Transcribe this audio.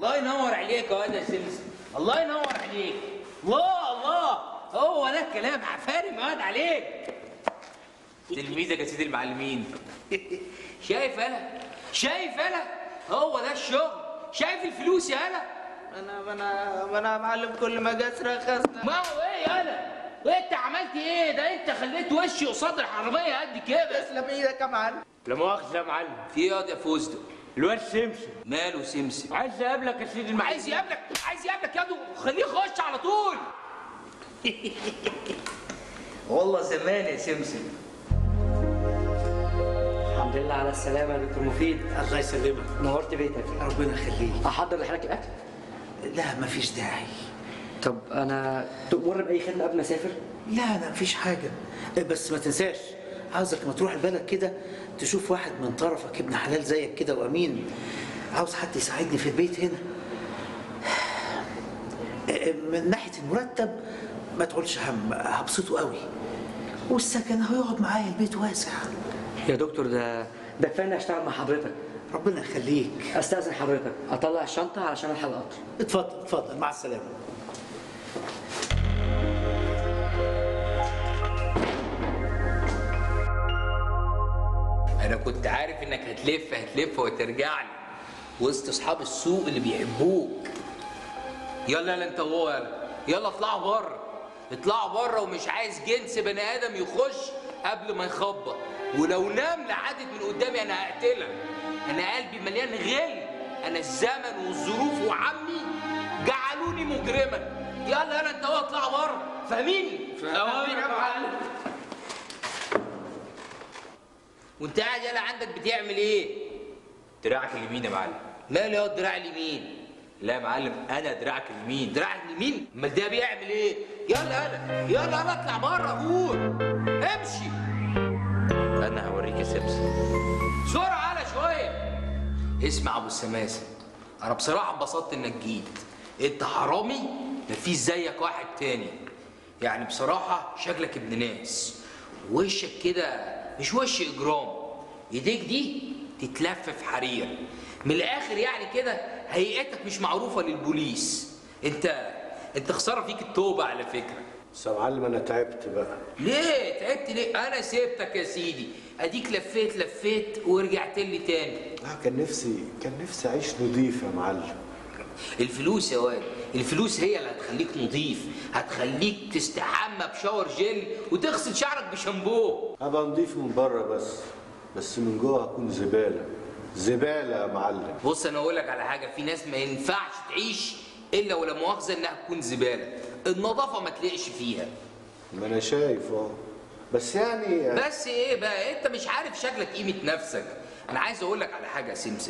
الله ينور عليك يا واد يا سمسم الله ينور عليك الله الله هو ده الكلام عفارم يا واد عليك تلميذك يا سيدي المعلمين شايف انا شايف انا هو ده الشغل شايف الفلوس يا انا انا ما انا ما انا يا معلم كل ما جت رخصنا ما هو ايه يا انا وانت عملت ايه ده انت خليت وشي قصاد الحراميه قد كده تسلم ايدك يا معلم لا مؤاخذة يا معلم في ايه يا واد يا فوزدو الواد سمسم ماله سمسم عايز اقابلك يا سيدي المعلم عايز يقابلك عايز يقابلك يا دو خليه يخش على طول والله زمان يا سمسم الحمد لله على السلامة يا دكتور مفيد الله يسلمك نورت بيتك ربنا يخليك أحضر لحضرتك الأكل لا مفيش داعي طب أنا تؤمر بأي خدمة قبل ما أسافر؟ لا لا مفيش حاجة بس ما تنساش عاوزك لما تروح البلد كده تشوف واحد من طرفك ابن حلال زيك كده وأمين عاوز حد يساعدني في البيت هنا من ناحية المرتب ما تقولش هم هبسطه قوي والسكن هيقعد معايا البيت واسع يا دكتور ده ده كفاية إني أشتغل مع حضرتك ربنا يخليك أستأذن حضرتك أطلع الشنطة علشان ألحق القطر اتفضل اتفضل مع السلامة انا كنت عارف انك هتلف هتلف وترجع لي وسط اصحاب السوق اللي بيحبوك يلا يلا انت وهو يلا يلا اطلعوا بره اطلعوا بره ومش عايز جنس بني ادم يخش قبل ما يخبط ولو نام لعدت من قدامي انا هقتلك انا قلبي مليان غل انا الزمن والظروف وعمي جعلوني مجرما يلا يلا انت وهو اطلعوا بره فاهميني فاهمين يا معلم وانت قاعد يلا عندك بتعمل ايه؟ دراعك اليمين يا معلم ماله يا دراع اليمين؟ لا يا معلم انا دراعك اليمين دراع اليمين؟ امال ده بيعمل ايه؟ يلا يلا يلا يلا اطلع بره قول امشي انا هوريك يا سمسم بسرعه على شويه اسمع ابو السماسه انا بصراحه انبسطت انك جيت انت حرامي مفيش زيك واحد تاني يعني بصراحه شكلك ابن ناس وشك كده مش وش اجرام ايديك دي تتلف في حرير من الاخر يعني كده هيئتك مش معروفه للبوليس انت انت خساره فيك التوبه على فكره بس يا معلم انا تعبت بقى ليه تعبت ليه انا سيبتك يا سيدي اديك لفيت لفيت ورجعت لي تاني لا كان نفسي كان نفسي اعيش نضيف يا معلم الفلوس يا واد الفلوس هي اللي هتخليك نظيف هتخليك تستحمى بشاور جل وتغسل شعرك بشامبو ابقى نضيف من بره بس بس من جوه هكون زباله زباله يا معلم بص انا اقول لك على حاجه في ناس ما ينفعش تعيش الا ولا مؤاخذه انها تكون زباله النظافه ما تلاقيش فيها ما انا شايف اه بس يعني بس ايه بقى انت مش عارف شكلك قيمه نفسك انا عايز اقول لك على حاجه يا سمسم